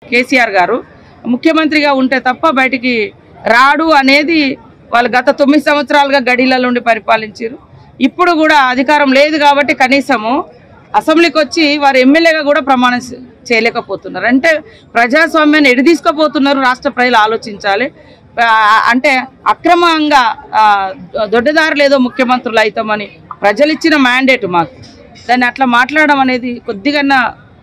కేసీఆర్ గారు ముఖ్యమంత్రిగా ఉంటే తప్ప బయటికి రాడు అనేది వాళ్ళు గత తొమ్మిది సంవత్సరాలుగా గడిలలో ఉండి పరిపాలించారు ఇప్పుడు కూడా అధికారం లేదు కాబట్టి కనీసము అసెంబ్లీకి వచ్చి వారు ఎమ్మెల్యేగా కూడా ప్రమాణం చే- చేయలేకపోతున్నారు అంటే ప్రజాస్వామ్యాన్ని ఎడి తీసుకుపోతున్నారు రాష్ట్ర ప్రజలు ఆలోచించాలి ఆ, అంటే అక్రమంగా ఆ, దొడ్డదారులు ఏదో ముఖ్యమంత్రులు అవుతామని ప్రజలు ఇచ్చిన మ్యాండేట్ మాకు దాన్ని అట్లా మాట్లాడడం అనేది కొద్దిగా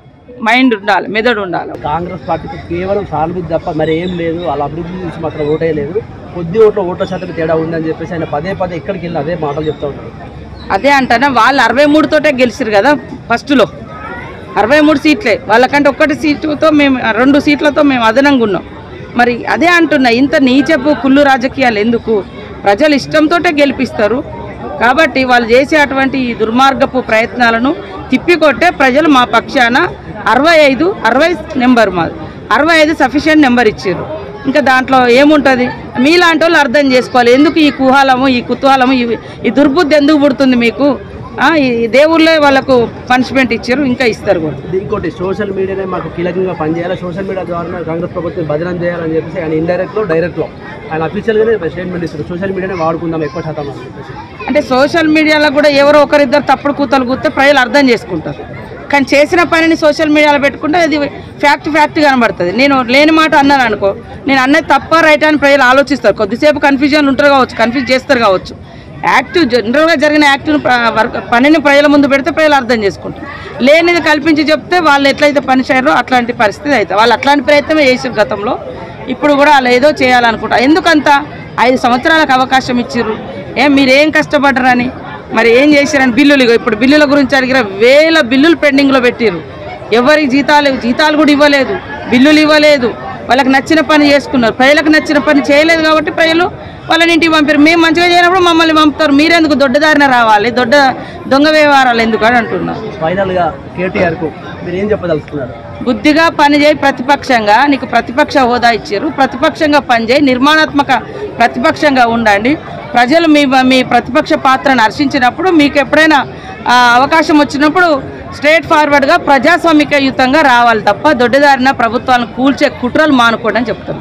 మైండ్ ఉండాలి మెదడు ఉండాలి కాంగ్రెస్ పార్టీకి కేవలం సానుభూతి తప్ప మరి ఏం లేదు వాళ్ళ అభివృద్ధి చూసి మాత్రం ఓటేయలేదు కొద్ది ఓట్ల ఓట్ల శాతం తేడా ఉందని చెప్పేసి ఆయన పదే పదే ఎక్కడికి వెళ్ళి అదే మాటలు చెప్తా ఉంటారు అదే అంటానా వాళ్ళు అరవై మూడుతోటే గెలిచిరు కదా ఫస్ట్లో అరవై మూడు సీట్లే వాళ్ళకంటే ఒక్కటి సీటుతో మేము రెండు సీట్లతో మేము అదనంగా ఉన్నాం మరి అదే అంటున్నా ఇంత నీచపు కుళ్ళు రాజకీయాలు ఎందుకు ప్రజలు ఇష్టంతోటే గెలిపిస్తారు కాబట్టి వాళ్ళు చేసే అటువంటి ఈ దుర్మార్గపు ప్రయత్నాలను తిప్పికొట్టే ప్రజలు మా పక్షాన అరవై ఐదు అరవై నెంబర్ మాది అరవై ఐదు సఫిషియెంట్ నెంబర్ ఇచ్చారు ఇంకా దాంట్లో ఏముంటుంది మీలాంటి వాళ్ళు అర్థం చేసుకోవాలి ఎందుకు ఈ కుహాలము ఈ కుతూహలము ఈ ఈ దుర్బుద్ధి ఎందుకు పుడుతుంది మీకు ఆ, ఈ దేవుళ్ళే వాళ్ళకు పనిష్మెంట్ ఇచ్చారు ఇంకా ఇస్తారు కూడా ఇది ఇంకోటి సోషల్ మీడియానే మాకు కీలకంగా పనిచేయాలి సోషల్ మీడియా ద్వారా కాంగ్రెస్ ప్రభుత్వం బదనం చేయాలని చెప్పేసి ఆయన ఇండైరెక్ట్లో డైరెక్ట్లో ఆయన అఫీషియల్గానే స్టేట్మెంట్ ఇస్తారు సోషల్ మీడియానే వాడుకుందాం ఎక్కువ శాతం అని చెప్పేసి అంటే సోషల్ మీడియాలో కూడా ఎవరో ఒకరిద్దరు తప్పుడు కూతలు కూస్తే ప్రజలు అర్థం చేసుకుంటారు కానీ చేసిన పనిని సోషల్ మీడియాలో పెట్టుకుంటే అది ఫ్యాక్ట్ ఫ్యాక్ట్ కనబడుతుంది నేను లేని మాట అన్నాను అనుకో నేను అన్నది తప్ప రైట్ అని ప్రజలు ఆలోచిస్తారు కొద్దిసేపు కన్ఫ్యూజన్ ఉంటారు కావచ్చు కన్ఫ్యూజ్ చేస్తారు కావచ్చు యాక్ట్ జనరల్గా జరిగిన యాక్ట్ పనిని ప్రజల ముందు పెడితే ప్రజలు అర్థం చేసుకుంటారు లేనిది కల్పించి చెప్తే వాళ్ళు ఎట్లయితే పని చేయరో అట్లాంటి పరిస్థితి అవుతుంది వాళ్ళు అట్లాంటి ప్రయత్నమే చేసారు గతంలో ఇప్పుడు కూడా వాళ్ళు ఏదో చేయాలనుకుంటారు ఎందుకంత ఐదు సంవత్సరాలకు అవకాశం ఇచ్చిర్రు ఏం మీరేం కష్టపడ్డరని మరి ఏం చేశారని బిల్లులు ఇగో ఇప్పుడు బిల్లుల గురించి అడిగిన వేల బిల్లులు పెండింగ్లో పెట్టిర్రు ఎవరికి జీతాలు జీతాలు కూడా ఇవ్వలేదు బిల్లులు ఇవ్వలేదు వాళ్ళకి నచ్చిన పని చేసుకున్నారు ప్రజలకు నచ్చిన పని చేయలేదు కాబట్టి ప్రజలు వాళ్ళని ఇంటికి పంపారు మేము మంచిగా చేయనప్పుడు మమ్మల్ని పంపుతారు మీరెందుకు దొడ్డదారిన రావాలి దొడ్డ దొంగ వ్యవహారాలు ఎందుకు అని అంటున్నారు ఫైనల్గా కేటీఆర్కు మీరు ఏం చెప్పదలుచుకున్నారు బుద్ధిగా పనిచేయి ప్రతిపక్షంగా నీకు ప్రతిపక్ష హోదా ఇచ్చారు ప్రతిపక్షంగా పనిచేయి నిర్మాణాత్మక ప్రతిపక్షంగా ఉండండి ప్రజలు మీ మీ ప్రతిపక్ష పాత్రను హర్షించినప్పుడు మీకు ఎప్పుడైనా ఆ, అవకాశం వచ్చినప్పుడు స్ట్రేట్ ఫార్వర్డ్గా ప్రజాస్వామికయుతంగా రావాలి తప్ప దొడ్డిదారిన ప్రభుత్వాలను కూల్చే కుట్రలు మానుకోండి అని చెప్తాను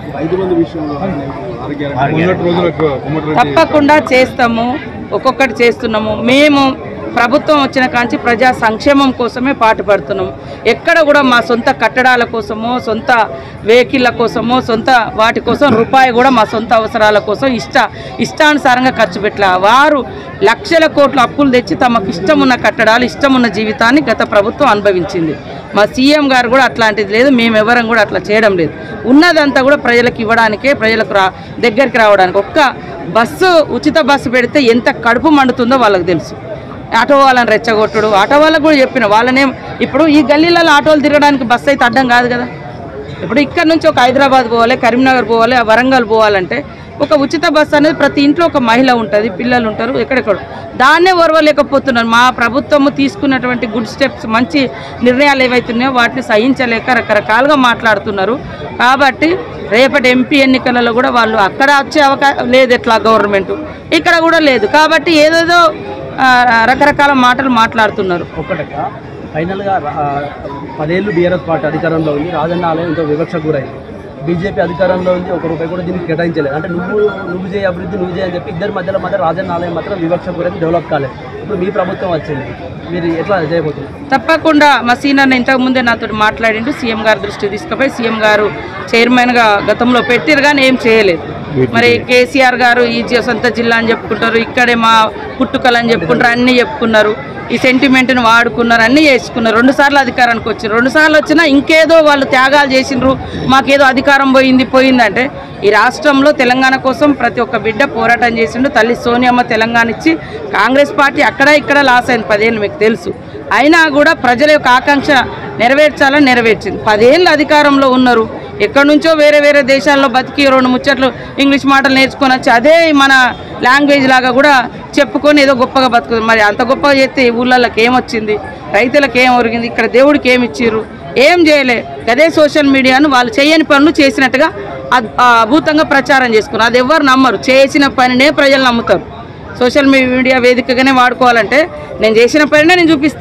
తప్పకుండా చేస్తాము ఒక్కొక్కటి చేస్తున్నాము మేము ప్రభుత్వం వచ్చిన కాంచి ప్రజా సంక్షేమం కోసమే పాటుపడుతున్నాము ఎక్కడ కూడా మా సొంత కట్టడాల కోసమో సొంత వెహికల్ల కోసమో సొంత వాటి కోసం రూపాయి కూడా మా సొంత అవసరాల కోసం ఇష్ట ఇష్టానుసారంగా ఖర్చు పెట్టలే వారు లక్షల కోట్ల అప్పులు తెచ్చి తమకు ఇష్టమున్న కట్టడాలు ఇష్టమున్న జీవితాన్ని గత ప్రభుత్వం అనుభవించింది మా సీఎం గారు కూడా అట్లాంటిది లేదు మేము ఎవరం కూడా అట్లా చేయడం లేదు ఉన్నదంతా కూడా ప్రజలకు ఇవ్వడానికే ప్రజలకు రా దగ్గరికి రావడానికి ఒక్క బస్సు ఉచిత బస్సు పెడితే ఎంత కడుపు మండుతుందో వాళ్ళకి తెలుసు ఆటో వాళ్ళని రెచ్చగొట్టుడు ఆటో వాళ్ళకు కూడా చెప్పిన వాళ్ళనేం ఇప్పుడు ఈ గల్లీలలో ఆటోలు తిరగడానికి బస్సు అయితే అడ్డం కాదు కదా ఇప్పుడు ఇక్కడ నుంచి ఒక హైదరాబాద్ పోవాలి కరీంనగర్ పోవాలి వరంగల్ పోవాలంటే ఒక ఉచిత బస్సు అనేది ప్రతి ఇంట్లో ఒక మహిళ ఉంటుంది పిల్లలు ఉంటారు ఎక్కడెక్కడ దాన్నే ఓర్వలేకపోతున్నారు మా ప్రభుత్వము తీసుకున్నటువంటి గుడ్ స్టెప్స్ మంచి నిర్ణయాలు ఏవైతున్నాయో వాటిని సహించలేక రకరకాలుగా మాట్లాడుతున్నారు కాబట్టి రేపటి ఎంపీ ఎన్నికలలో కూడా వాళ్ళు అక్కడ వచ్చే అవకాశం లేదు ఎట్లా గవర్నమెంట్ ఇక్కడ కూడా లేదు కాబట్టి ఏదేదో ఆ, రకరకాల మాటలు మాట్లాడుతున్నారు ఒక్కటక్క ఫైనల్గా ఆ, పదేళ్ళు బీఆర్ఎస్ పార్టీ అధికారంలో ఉంది రాజన్న ఆలయం ఎంతో వివక్షకు గురైంది బీజేపీ అధికారంలో ఉంది ఒక రూపాయి కూడా దీనికి కేటాయించలేదు అంటే నువ్వు నువ్వు చేయ అభివృద్ధి నువ్వు చేయ అని చెప్పి ఇద్దరి మధ్యలో మధ్య రాజన్న ఆలయం మాత్రం వివక్షకు గురైంది డెవలప్ కాలేదు ఇప్పుడు మీ ప్రభుత్వం వచ్చింది మీరు ఎట్లా చేయబోతున్నారు తప్పకుండా మా సీనియర్ ఇంతకు ముందే నాతో మాట్లాడిండు సీఎం గారి దృష్టికి తీసుకుపోయి సీఎం గారు చైర్మన్గా గతంలో పెట్టారు కానీ ఏం చేయలేదు మరి కేసీఆర్ గారు ఈ జి- సొంత జిల్లా అని చెప్పుకుంటారు ఇక్కడే మా పుట్టుకలు అని చెప్పుకుంటారు అన్నీ చెప్పుకున్నారు ఈ సెంటిమెంట్ని వాడుకున్నారు అన్నీ చేసుకున్నారు రెండు సార్లు అధికారానికి వచ్చారు రెండు సార్లు వచ్చినా ఇంకేదో వాళ్ళు త్యాగాలు చేసిండ్రు మాకేదో అధికారం పోయింది పోయిందంటే ఈ రాష్ట్రంలో తెలంగాణ కోసం ప్రతి ఒక్క బిడ్డ పోరాటం చేసిండు తల్లి సోనియమ్మ తెలంగాణ ఇచ్చి కాంగ్రెస్ పార్టీ అక్కడ ఇక్కడ లాస్ అయింది పదేళ్ళు మీకు తెలుసు అయినా కూడా ప్రజల యొక్క ఆకాంక్ష నెరవేర్చాలని నెరవేర్చింది పదేళ్ళు అధికారంలో ఉన్నారు ఎక్కడి నుంచో వేరే వేరే దేశాల్లో బతికి రెండు ముచ్చట్లు ఇంగ్లీష్ మాటలు నేర్చుకొని వచ్చి అదే మన లాంగ్వేజ్ లాగా కూడా చెప్పుకొని ఏదో గొప్పగా బతుకుతుంది మరి అంత గొప్పగా చేస్తే ఈ ఊళ్ళకి ఏమొచ్చింది రైతులకు ఏం ఒరిగింది ఇక్కడ దేవుడికి ఏమి ఇచ్చిర్రు ఏం చేయలే అదే సోషల్ మీడియాను వాళ్ళు చేయని పనులు చేసినట్టుగా అద్- ఆ అభూతంగా ప్రచారం చేసుకున్నారు అది ఎవరు నమ్మరు చేసిన పనినే ప్రజలు నమ్ముతారు సోషల్ మీడియా వేదికగానే వాడుకోవాలంటే నేను చేసిన పనినే నేను చూపిస్తా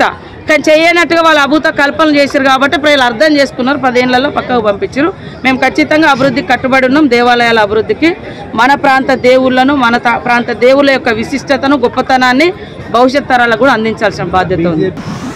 కానీ చేయనట్టుగా వాళ్ళు అభూత కల్పనలు చేశారు కాబట్టి ప్రజలు అర్థం చేసుకున్నారు పదేళ్లలో పక్కకు పంపించారు మేము ఖచ్చితంగా అభివృద్ధికి కట్టుబడి ఉన్నాం దేవాలయాల అభివృద్ధికి మన ప్రాంత దేవుళ్ళను మన తా- ప్రాంత దేవుళ్ళ యొక్క విశిష్టతను గొప్పతనాన్ని భవిష్యత్ తరాలకు కూడా అందించాల్సిన బాధ్యత ఉంది బీజేపీ